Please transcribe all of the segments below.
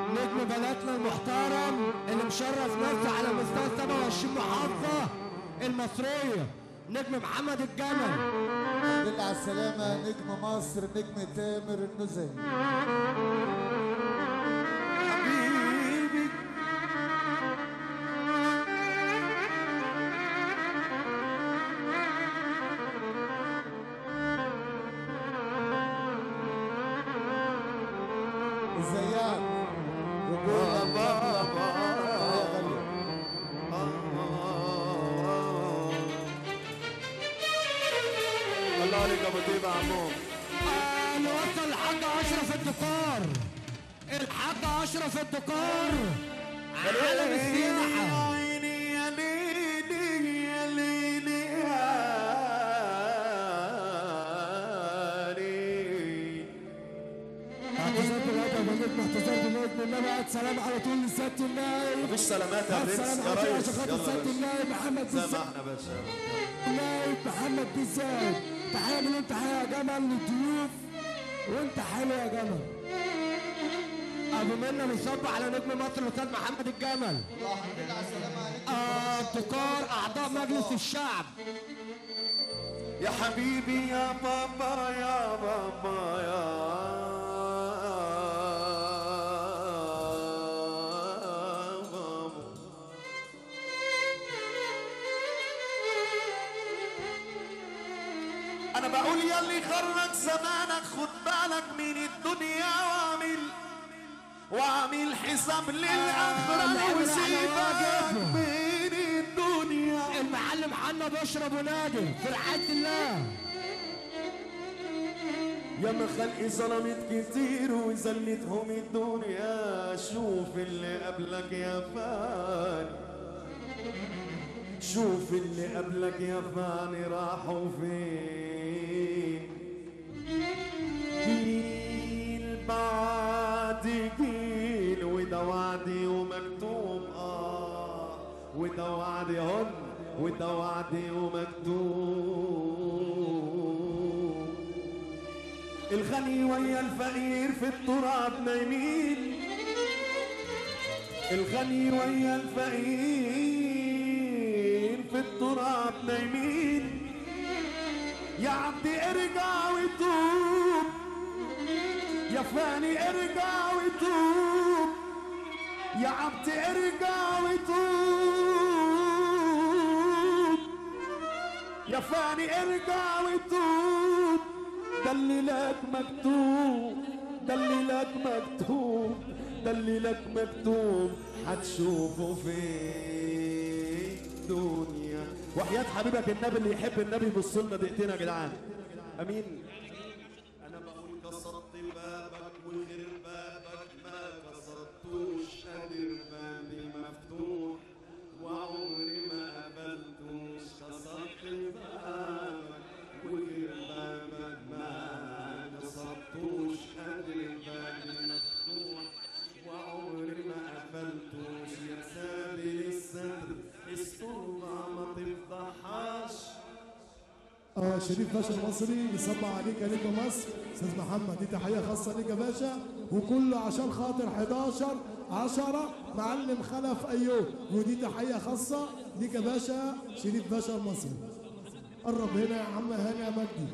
نجم بلدنا المحترم اللي مشرف نفسه على مستوى 27 محافظة المصرية نجم محمد الجمل دل على السلامة نجم مصر نجم تامر النزهي حبيبي ازيك رجولة بابا يا غالية الله عليك ابو طيبه عمو آه، نوصل الحاج اشرف الدكار الحاج اشرف الدكار عالم السياحه عيني يا ليلي يا ليلي يا ليلي اعتذرت بالادب يا نجم اعتذرت بالنجم النبي قعد سلام على طول لسياده النائب مفيش سلامات يا قعد برنس سلام يا على طول ريس عشان خاطر يلا سياده باشا النائب محمد بن زايد سامحنا باشا النائب محمد بن زايد تحيه من انت تحيه يا جمل للضيوف وانت حلو يا جمل ابو منا بيصب على نجم مصر الاستاذ محمد الجمل الله دل على السلامة نجم آه، ابتكار اعضاء مجلس الشعب يا حبيبي يا بابا يا بابا يا بابا انا بقول يا اللي خرج زمانك خد بالك من الدنيا واعمل واعمل حساب للاخره العمل وسيبك على واجب. من الدنيا المعلم حنا بشرب ونادي في رعايه الله يا ما خلقي ظلمت كتير وذلتهم الدنيا شوف اللي قبلك يا فاني شوف اللي قبلك يا فاني راحوا فين جيل بعد جيل وده وعدي ومكتوب اه وده وعدي هن وده وعدي ومكتوب الغني ويا الفقير في التراب نايمين الغني ويا الفقير في التراب نايمين يا عبدي ارجع وتوب يا فاني ارجع وتوب يا عبدي ارجع وتوب يا فاني ارجع وتوب ده اللي لك مكتوب ده اللي لك مكتوب ده اللي لك مكتوب هتشوفه في الدنيا وحياة حبيبك النبي اللي يحب النبي يبص لنا دقيقتين يا جدعان امين انا بقول كسرت بابك وغير بابك ما كسرتوش قادر بابي مفتوح وعمري ما قبلتوش كسرت بابك وغير بابك ما كسرتوش قادر بابي مفتوح وعمري ما قبلتوش يا سادي الستر استرها ما تفضحهاش اه شريف باشا المصري بيصبح عليك يا نجم مصر استاذ محمد دي تحيه خاصه ليك يا باشا وكله عشان خاطر 11 10 معلم خلف ايوب ودي تحيه خاصه ليك يا باشا شريف باشا المصري قرب هنا يا عم هاني يا مجدي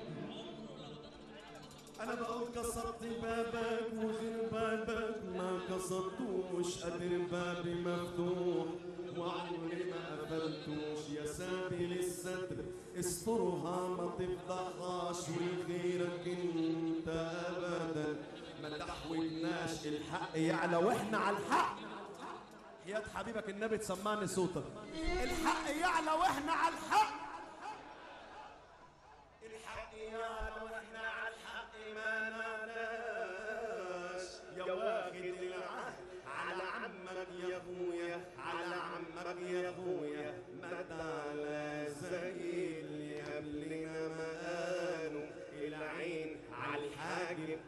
انا بقول كسرت بابك وغير بابك ما كسرتوش قادر بابي مفتوح وعمري ما قفلتوش يا سابي للستر استرها ما تفضحهاش ولغيرك انت ابدا ما تحولناش الحق يعلى واحنا على الحق حياة حبيبك النبي تسمعني صوتك الحق يعلى واحنا على الحق الحق يعلى واحنا على الحق ما نعناش يا واخد العهد على عمك يا ابويا على عمك يا ابويا مد على زي اللي قبلنا ما قالوا العين على الحاجب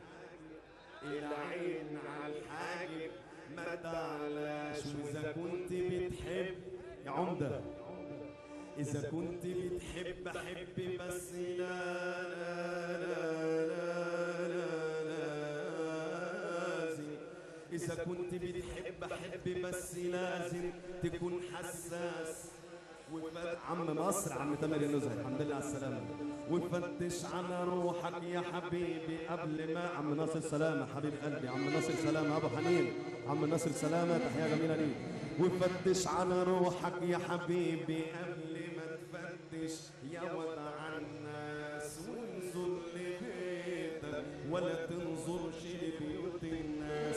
العين على الحاجب ما تعلاش واذا كنت بتحب يا عمده إذا كنت بتحب حب بس لا لا لا لا لا لازم إذا كنت بتحب حب بس لازم تكون حساس وفت... عم مصر عم تامر النزهة الحمد لله على السلامة وفتش على روحك يا حبيبي قبل ما عم ناصر سلامة حبيب قلبي عم ناصر سلامة أبو حنين عم ناصر سلامة تحية جميلة ليك وفتش على روحك يا حبيبي قبل ما تفتش يا ودع الناس وانظر لبيتك ولا تنظرش لبيوت الناس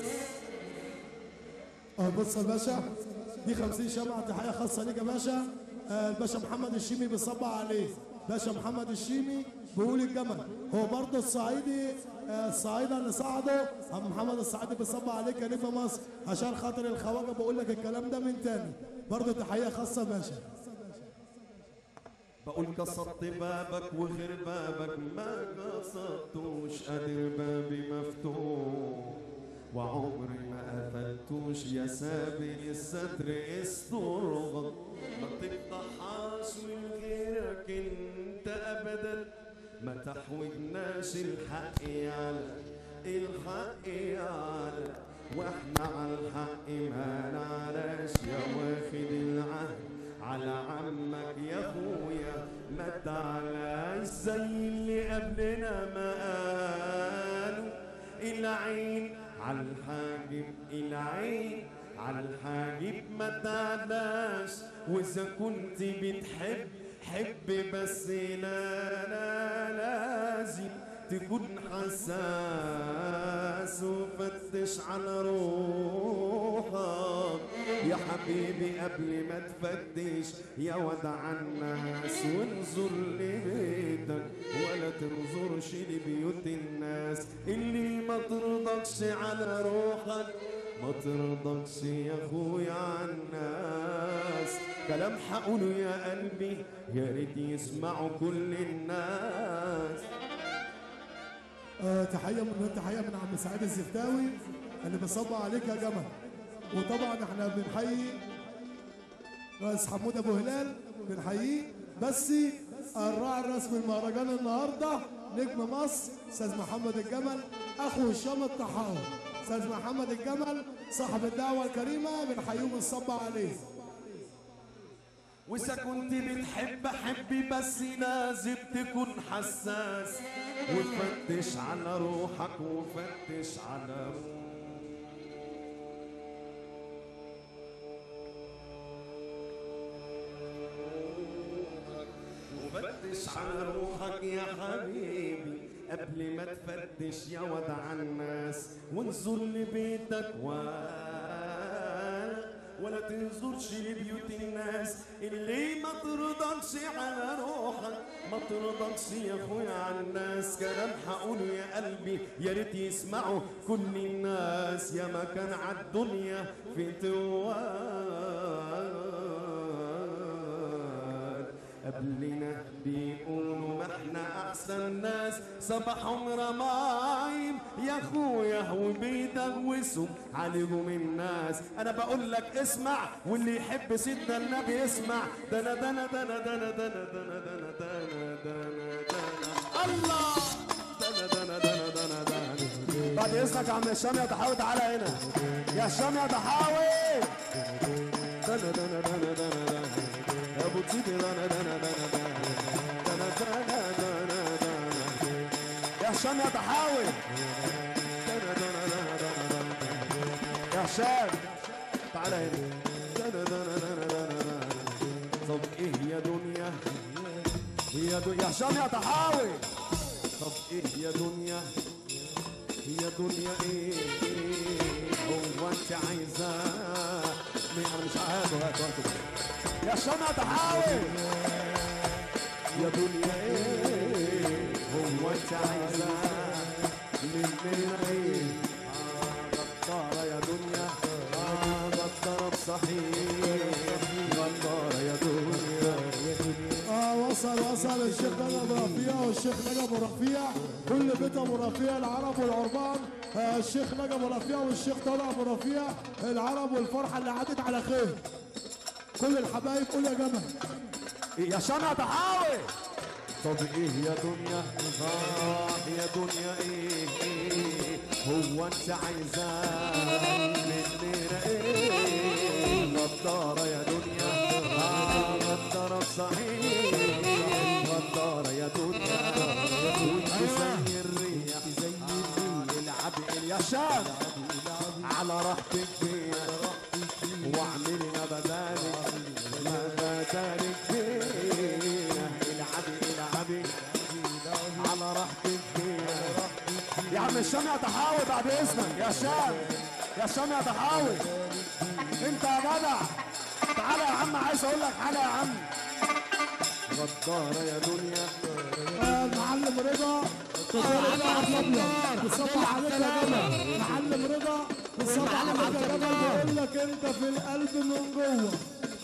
اه بص يا باشا دي 50 شمعة تحية خاصة ليك يا باشا آه الباشا محمد الشيمي بيصبع عليه باشا محمد الشيمي بيقول الجمل هو برضه الصعيدي آه الصعيدة اللي صعده عم محمد الصعيدي بيصبع عليك يا نجم مصر عشان خاطر الخواجة بقول لك الكلام ده من تاني برضه تحية خاصة يا باشا بقول كسرت بابك وغير بابك ما قصدتوش قادر بابي مفتوح وعمري ما قفلتوش يا سابق الستر استرغط ما تفتحهاش من غيرك انت ابدا ما تحوجناش الحق يالا الحق يالا واحنا على الحق ما نعلاش يا واخد العهد على عمك يا اخويا ما تعلاش زي اللي قبلنا ما قالوا العين على الحاجب العين على الحاجب ما تعلاش واذا كنت بتحب حب بس لا لا لازم تكون حساس وفتش على روحك يا حبيبي قبل ما تفتش يا ودع الناس وانظر لبيتك ولا تنظرش لبيوت الناس اللي ما ترضكش على روحك ما ترضكش يا اخويا عالناس كلام حقوله يا قلبي يا ريت يسمعوا كل الناس آه تحية من تحية من عم سعيد الزفتاوي اللي بيصب عليك يا جمل وطبعا احنا بنحيي رئيس حمود ابو هلال بنحييه بس الراعي الرسمي المهرجان النهارده نجم مصر استاذ محمد الجمل اخو هشام الطحاوي استاذ محمد الجمل صاحب الدعوه الكريمه بنحييه ونصب عليه واذا كنت بتحب حبي بس لازم تكون حساس وفتش على روحك وفتش على روحك وفتش على روحك يا حبيبي قبل ما تفتش يا ودع الناس وانظر لبيتك و ولا تنظرش لبيوت الناس اللي ما ترضكش على روحك ما ترضكش يا اخويا على الناس كلام هقوله يا قلبي يا ريت يسمعوا كل الناس يا ما كان عالدنيا في توال قبلنا بيقولوا ما احنا احسن ناس صباحهم رمايم يا اخويا وبيدوسوا عليهم الناس انا بقول لك اسمع واللي يحب سيدنا النبي يسمع دنا دنا دنا دنا دنا دنا دنا دنا دنا دنا الله دنا دنا دنا دنا دنا بعد اذنك يا عم هشام يا تحاوي تعالى هنا يا هشام يا تحاوي دنا دنا دنا دنا دنا يا ابو تيدي دنا دنا دنا دنا دنا دنا دنا دنا يا هشام يا تحاوي دنا دنا دنا دنا دنا يا هشام تعالى هنا دنا دنا دنا دنا دنا طب ايه يا دنيا يا دنيا يا هشام يا تحاوي طب ايه يا دنيا يا دنيا ايه هو انت عايزاه مين انا مش عارف هاتوا هاتوا يا هشام يا تحاوي يا دنيا ايه هو انت عايزاه مننا ايه آه غدارة يا دنيا آه غدارة بصحيح غدارة يا دنيا اه وصل وصل الشيخ نجا ابو رفيع والشيخ نجا ابو رفيع كل بيت ابو رفيع العرب والعربان آه الشيخ نجا ابو رفيع والشيخ طارق ابو رفيع العرب والفرحه اللي عدت على خير كل الحبايب قول يا جمل يا هشام يا تحاوي طب ايه يا دنيا اه يا دنيا ايه, إيه هو انت عايزاه على راحتك فينا واعملي ما بدالك ما بدالك فينا العبي العبي على راحتك فينا يا عم الشام يا تحاوي بعد اذنك يا شام يا شام يا تحاوي انت يا جدع تعالى يا عم عايز اقول لك حاجه يا عم غدارة يا دنيا آه، المعلم رضا بيصبح عليك يا جمل معلم رضا بيصبح عليك يا جمل بيقول لك انت في القلب من جوه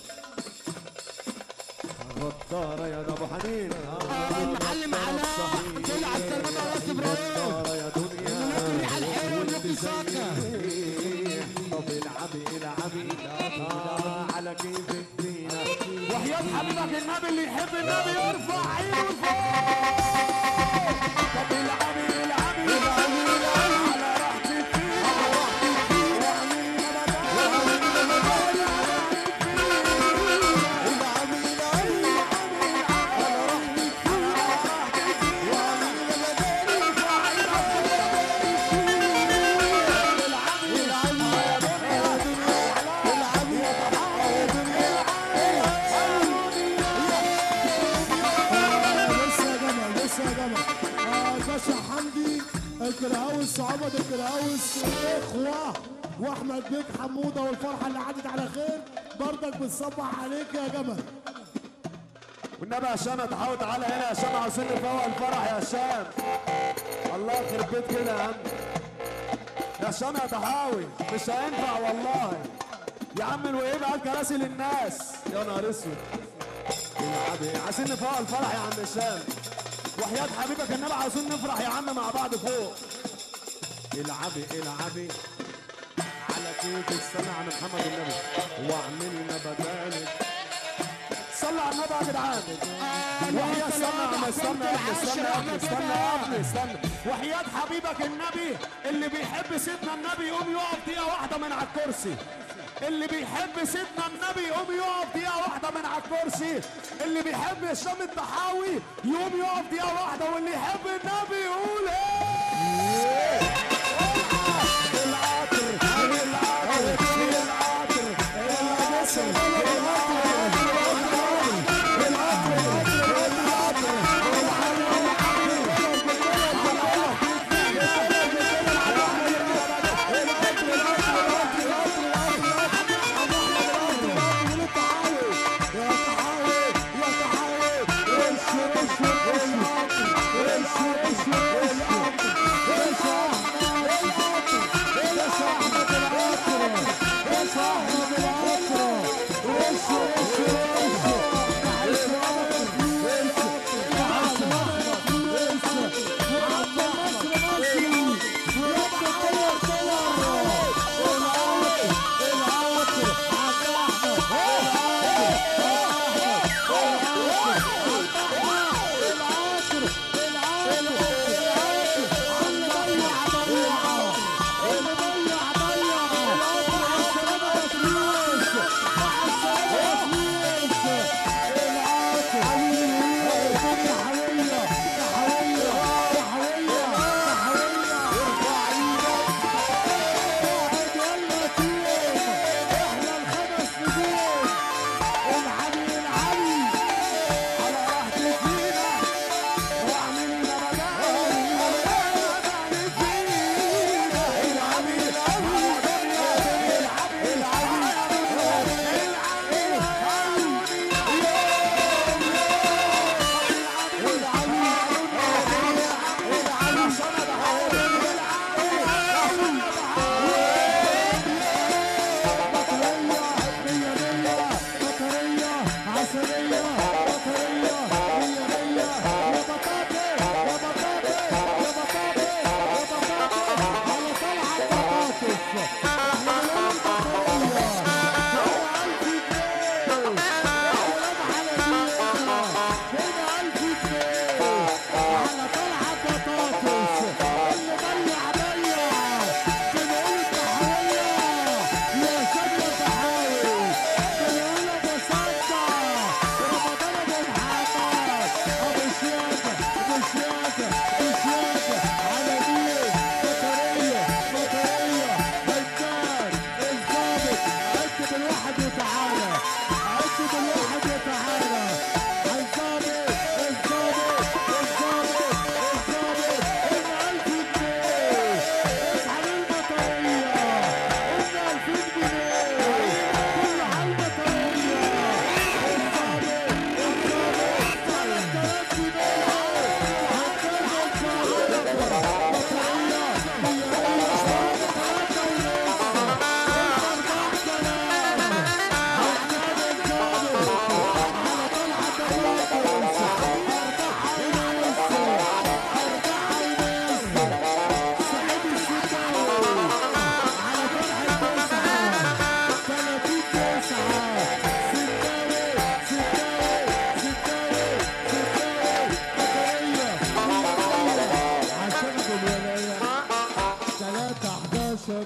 غدارة يا ابو حنين المعلم علاء طلع السلامة يا راس ابراهيم غدارة يا دنيا الريح الحلو والنبي ساكا طب العبي العبي آه على كيفك فينا وحياة حبيبك النبي اللي يحب النبي يرفع عينه لفوق طب العبي العبي على راحتك فينا واعملي ما بدالك لسه يا جمل لسه يا جمل آه، الباشا حمدي الكراوس وعمد الكراوس اخوه واحمد بيك حموده والفرحه اللي عدت على خير برضك بتصبح عليك يا جمل والنبي يا هشام تحاول تعالى هنا يا هشام عاوزين نفوق الفرح يا هشام الله يخرب بيت كده يا عم يا هشام يا تحاوي مش هينفع والله يا عم الوهيب قال كراسي للناس يا نهار اسود العبي عايزين نفوق الفرح يا عم هشام وحياة حبيبك النبي عاوزين نفرح يا عم مع بعض فوق العبي العبي على كيف استنى عن محمد النبي واعملي ما بدالك صلى على النبي يا جدعان وحياة استنى يا عم استنى يا ابني استنى يا ابني استنى يا ابني استنى وحياة حبيبك النبي اللي بيحب سيدنا النبي يقوم يقف دقيقة واحدة من على الكرسي اللي بيحب سيدنا النبي يقوم يقف دقيقة واحدة من على الكرسي اللي بيحب هشام الطحاوي يقوم يقف دقيقة واحدة واللي يحب النبي يقول ايه العطر العطر العطر العطر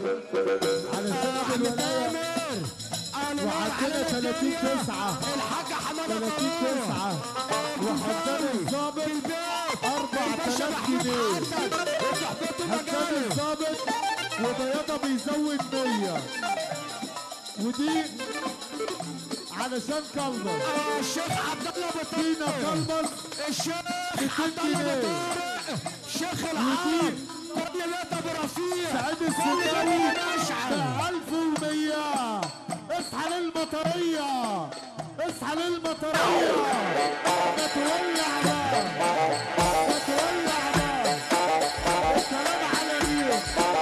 على شرف الولاية وعندنا 30 تسعة الحاج حماده 30 تسعة وحسام الظابط 4000 جنيه حسام الظابط وبياضة بيزود 100 ودي علشان كلبس الشيخ عبد الله ابو فينا طارق كلبس الشيخ 200 عبد الله ابو جنيه طارق شيخ العرب كل بيت ابو رفيع سعيد كل السكري بيت اشعل ب 1100 اصحى للمطرية اصحى للمطرية ما تولع بقى ما تولع بقى الكلام على مين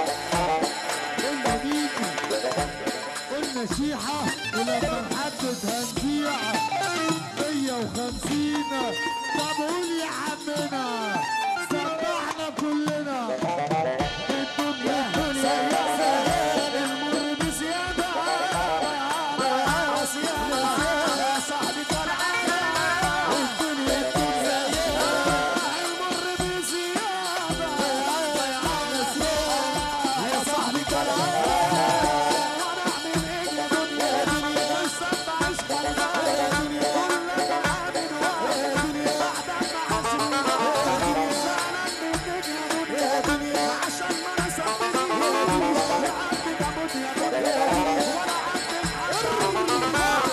قلنا نيجي قلنا شيحة ولما نحدد هنبيع 150 طب قول يا عمنا سمعنا كلنا الدنيا المر بزياده يا صاحبي طلعنا الدنيا الدنيا المر بزياده يا صاحبي طلعنا وانا اعمل ايه يا دنيا دنيا الصب اشكال يا دنيا كلك عامل واحد بعد ما عشرين زعلان منك يا دنيا عشان ما نصبني يا دنيا يا عبد تموت يا دنيا ولا عبد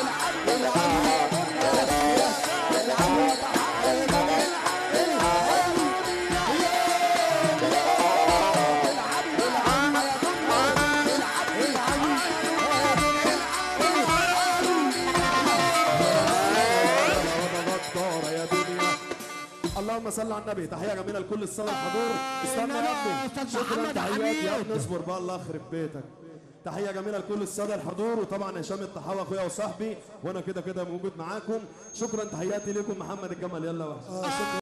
غدارة يا دنيا اللهم صل على النبي تحية جميلة لكل السادة الحضور استنى يا إنما ابني أستاذ شكرا محمد تحيات يا حميد. ابني اصبر بقى الله يخرب بيتك تحية جميلة لكل السادة الحضور وطبعا هشام الطحاوي اخويا وصاحبي وانا كده كده موجود معاكم شكرا تحياتي لكم محمد الجمل يلا وحش آه، شكرا